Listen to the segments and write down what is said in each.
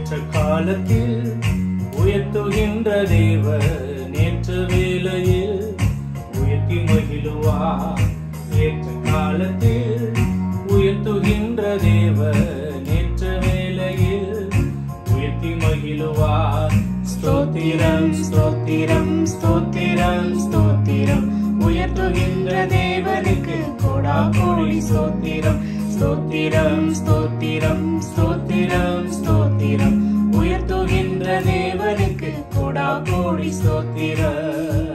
ஏற்ற காலத்தில் உயர்த்துகின்ற தேவ நேற்று வேளையில் உயர்த்தி மகிழுவார் ஏற்ற காலத்தில் உயர்த்துகின்ற தேவ நேற்ற வேளையில் உயர்த்தி மகிழுவார் ஸ்தோத்திரம் ஸ்தோத்திரம் ஸ்தோத்திரம் ஸ்தோத்திரம் உயர்த்துகின்ற தேவனுக்கு கொடா கோடி ஸ்தோத்திரம் ஸ்தோத்திரம் ஸ்தோத்திரம் ஸ்தோத்திரம் ஸ்தோத்திரம் உயர்த்துகின்ற தேவனுக்கு கொடா கோடி ஸ்தோத்திரம்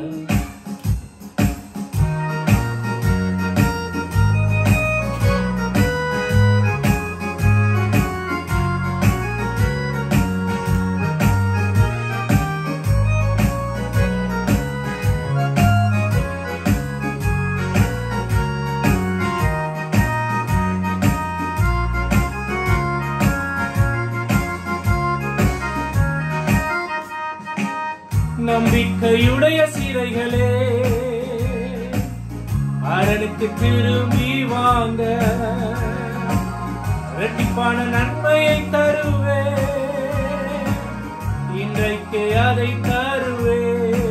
நம்பிக்கையுடைய சிறைகளே அரணுக்கு திரும்பி வாங்க ரெட்டிப்பான நன்மையை தருவே இன்றைக்கு அதை தருவே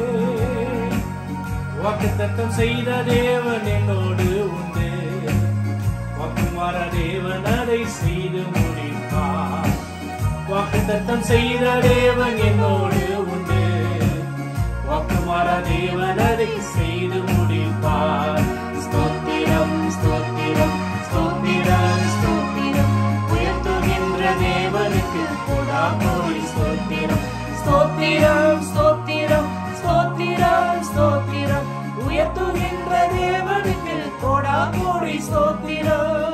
வாக்குத்தத்தம் செய்த தேவன் என்னோடு உண்டு வாக்குமார தேவன் அதை செய்து முடிப்பார் வாக்குத்தத்தம் செய்த தேவன் என்னோடு உண்டு வாக்குமார தேவன் அதை செய்து முடிப்பார் ஸ்தோத்திரம் ஸ்தோத்திரம் ஸ்தோத்திரம் ஸ்தோத்திரம் உயர்த்துகின்ற தேவனுக்கு கொடா கோடி ஸ்தோத்திரம் ஸ்தோத்திரம் ஸ்தோத்திரம் ஸ்தோத்திரம் ஸ்தோத்திரம் உயர்த்துகின்ற தேவனுக்கு கொடா கோடி ஸ்தோத்திரம்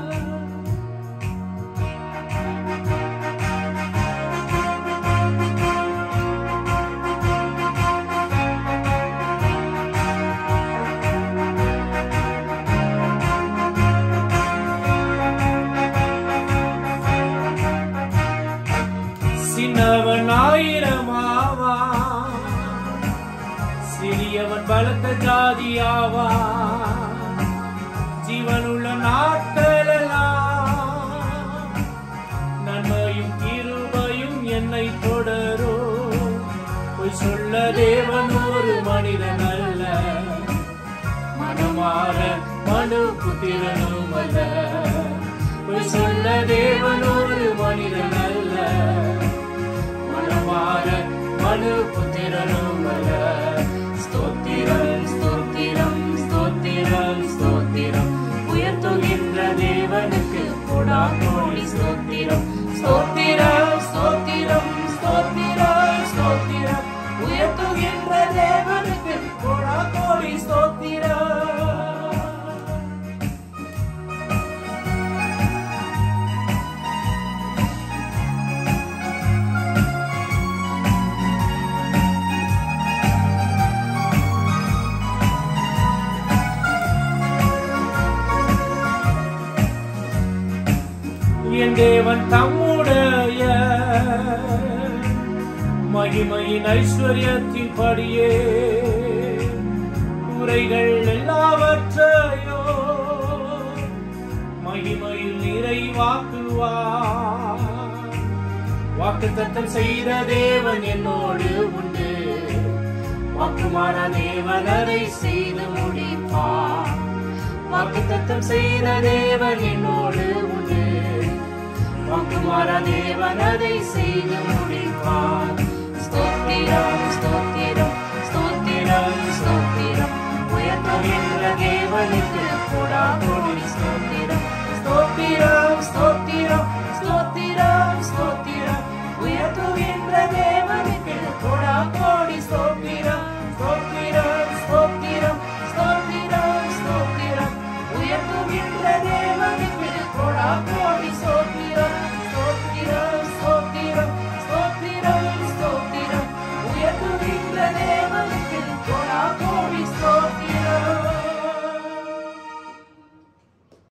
சின்னவன் ஆயிரமாவா சிறியவன் பலத்த ஜாதியாவா ஜீவனுள்ள நாட்களெல்லாம் நன்மையும் கிருபையும் என்னை தொடரும் பொய் சொல்ல தேவன் ஒரு மனிதன் அல்ல மனமாற மனு புத்திரனும் அல்ல பொய் சொல்ல தேவன் ஒரு மனிதன் அல்ல மனமாற மனு புத்திரனும் அல்ல ஸ்தோத்திரம் ஸ்தோத்திரம் ஸ்தோத்திரம் ஸ்தோத்திரம் உயர்த்துகின்ற தேவனுக்கு கொடா கோடி ஸ்தோத்திரம் ஸ்தோத்திரம் ஸ்தோத்திரம் ஸ்தோத்திரம் ஸ்தோத்திரம் உயர்த்துகின்ற தேவனுக்கு கொடா கோடி ஸ்தோத்திரம் என் தேவன் தம்முடைய மகிமையின் ஐஸ்வர்யத்தின் படியே குறைகள் எல்லாவற்றையோ மகிமையில் நிறைவாக்குவார் வாக்குத்தத்தம் செய்த தேவன் என்னோடு உண்டு வாக்குமாற தேவன் அதை செய்து முடிப்பார் வாக்குத்தத்தம் செய்த தேவன் என்னோடு உண்டு வாக்குமாற தேவன் அதை செய்து முடிப்பார் ஸ்தோத்திரம் ஸ்தோத்திரம் ஸ்தோத்திரம் ஸ்தோத்திரம் உயர்த்துகின்ற தேவனுக்கு